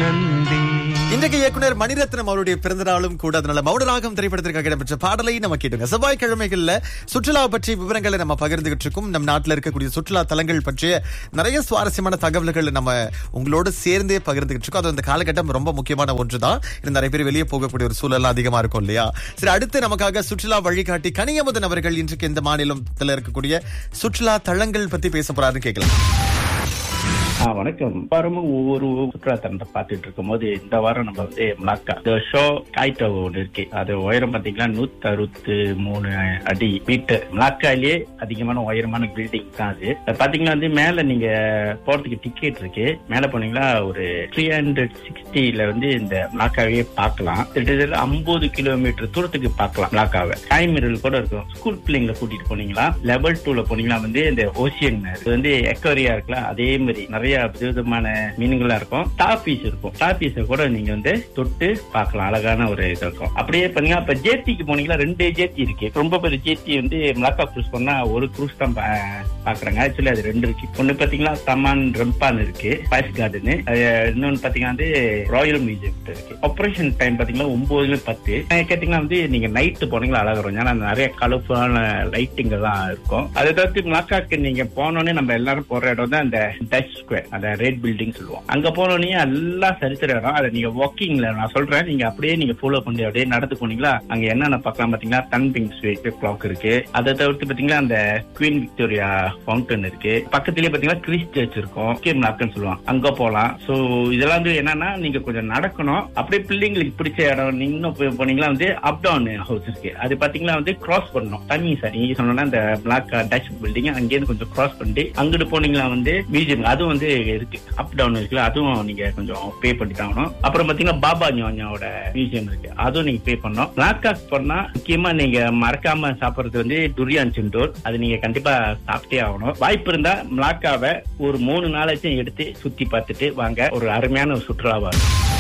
நன்றி இன்றைக்கு இயக்குனர் மணிரத்னம் அவருடைய பிறந்த நாளும் கூட அதனால மௌனராகம் திரைப்படத்திற்காக இடம்பெற்ற பாடலை நம்ம கேட்டுங்க செவ்வாய்க்கிழமைகள்ல சுற்றுலா பற்றி விவரங்களை நம்ம பகிர்ந்துகிட்டு இருக்கோம் நம் நாட்டில் இருக்கக்கூடிய சுற்றுலா தலங்கள் பற்றிய நிறைய சுவாரஸ்யமான தகவல்கள் நம்ம உங்களோடு சேர்ந்தே பகிர்ந்துகிட்டு இருக்கோம் அது அந்த காலகட்டம் ரொம்ப முக்கியமான ஒன்றுதான் இது நிறைய பேர் வெளியே போகக்கூடிய ஒரு சூழல் அதிகமா இருக்கும் இல்லையா சரி அடுத்து நமக்காக சுற்றுலா வழிகாட்டி கனியமுதன் அவர்கள் இன்றைக்கு இந்த மாநிலத்தில் இருக்கக்கூடிய சுற்றுலா தலங்கள் பத்தி பேச போறாருன்னு கேட்கலாம் ஆ, வணக்கம் வாரமும் ஒவ்வொரு சுற்றுலா தலத்தை பார்த்துட்டு இருக்கும் போது இந்த வாரம் நம்ம வந்து மலாக்கா இந்த ஷோ காய்டோ ஒன்று இருக்கு அது உயரம் பாத்தீங்கன்னா நூத்தி அறுபத்தி மூணு அடி மீட்டர் மலாக்காலேயே அதிகமான உயரமான பில்டிங் தான் அது அது பாத்தீங்கன்னா வந்து மேல நீங்க போறதுக்கு டிக்கெட் இருக்கு மேல போனீங்கன்னா ஒரு த்ரீ ஹண்ட்ரட் சிக்ஸ்டில வந்து இந்த மலாக்காவையே பார்க்கலாம் கிட்டத்தட்ட ஐம்பது கிலோமீட்டர் தூரத்துக்கு பார்க்கலாம் மலாக்காவை டைமிரல் கூட இருக்கும் ஸ்கூல் பிள்ளைங்களை கூட்டிட்டு போனீங்களா லெவல் டூல போனீங்கன்னா வந்து இந்த ஓசியன் இது வந்து எக்கோரியா இருக்கலாம் அதே மாதிரி நிறைய விதவிதமான மீன்களா இருக்கும் டாபீஸ் இருக்கும் டாபீஸ கூட நீங்க வந்து தொட்டு பார்க்கலாம் அழகான ஒரு இது இருக்கும் அப்படியே பாத்தீங்கன்னா இப்ப ஜேத்திக்கு போனீங்கன்னா ரெண்டு ஜேத்தி இருக்கு ரொம்ப பெரிய ஜேத்தி வந்து மலாக்கா க்ரூஸ் பண்ணா ஒரு க்ரூஸ் தான் பா- பாக்குறாங்க ஆக்சுவலி அது ரெண்டு இருக்கு ஒண்ணு பாத்தீங்கன்னா தமான் ரம்பான் இருக்கு ஸ்பைஸ் கார்டன் இன்னொன்னு பாத்தீங்கன்னா வந்து ராயல் மியூசியம் இருக்கு ஆபரேஷன் டைம் பாத்தீங்கன்னா ஒன்பதுல பத்து அஹ் கேட்டீங்கன்னா வந்து நீங்க நைட்டு போனீங்களா அழகா இருக்கும் ஏன்னா நிறைய கலர்ஃபுல்லான லைட்டிங் எல்லாம் இருக்கும் அதை தவிர்த்து மலாக்காக்கு நீங்க போனோடனே நம்ம எல்லாரும் போற இடம் தான் அந்த டச் ஸ்கொயர் அந்த ரெட் பில்டிங் சொல்லுவோம் அங்க போனோடனே எல்லாம் சரித்திர இடம் அதை நீங்க வாக்கிங்ல நான் சொல்றேன் நீங்க அப்படியே நீங்க ஃபாலோ பண்ணி அப்படியே நடந்து போனீங்களா அங்க என்னென்ன பார்க்கலாம் பாத்தீங்கன்னா தன்பிங் ஸ்வீட் கிளாக் இருக்கு அதை தவிர்த்து பாத்தீங்கன்னா அந்த குவீன் விக்டோரியா ஃபவுண்டன் இருக்கு பக்கத்துலயே பாத்தீங்கன்னா கிறிஸ் சர்ச் இருக்கும் கே மலாக்குன்னு சொல்லுவாங்க அங்க போலாம் சோ இதெல்லாம் வந்து என்னன்னா நீங்க கொஞ்சம் நடக்கணும் அப்படியே பிள்ளைங்களுக்கு பிடிச்ச இடம் நீங்க இன்னும் போய் போனீங்கன்னா வந்து அப் டவுன் ஹவுஸ் இருக்கு அது பாத்தீங்கன்னா வந்து கிராஸ் பண்ணணும் தண்ணி சார் நீங்க சொன்னா இந்த பிளாக் டச் பில்டிங் அங்கேயிருந்து கொஞ்சம் கிராஸ் பண்ணிட்டு அங்கிட்டு போனீங்கன்னா வந்து மியூசியம் அதுவும் வந்து இருக்கு அப் டவுன் இருக்குல்ல அதுவும் நீங்க கொஞ்சம் பே பண்ணி தான் ஆகணும் அப்புறம் பாத்தீங்கன்னா பாபா ஞானோட மியூசியம் இருக்கு அதுவும் நீங்க பே பண்ணணும் பிளாக் பண்ணா முக்கியமா நீங்க மறக்காம சாப்பிடுறது வந்து துரியான் சிண்டோர் அது நீங்க கண்டிப்பா சாப்பிட்டே ஆகணும் வாய்ப்பு இருந்தா மிளாக்காவை ஒரு மூணு நாளாச்சும் எடுத்து சுத்தி பார்த்துட்டு வாங்க ஒரு அருமையான ஒரு சுற்றுலாவா இருக்கும்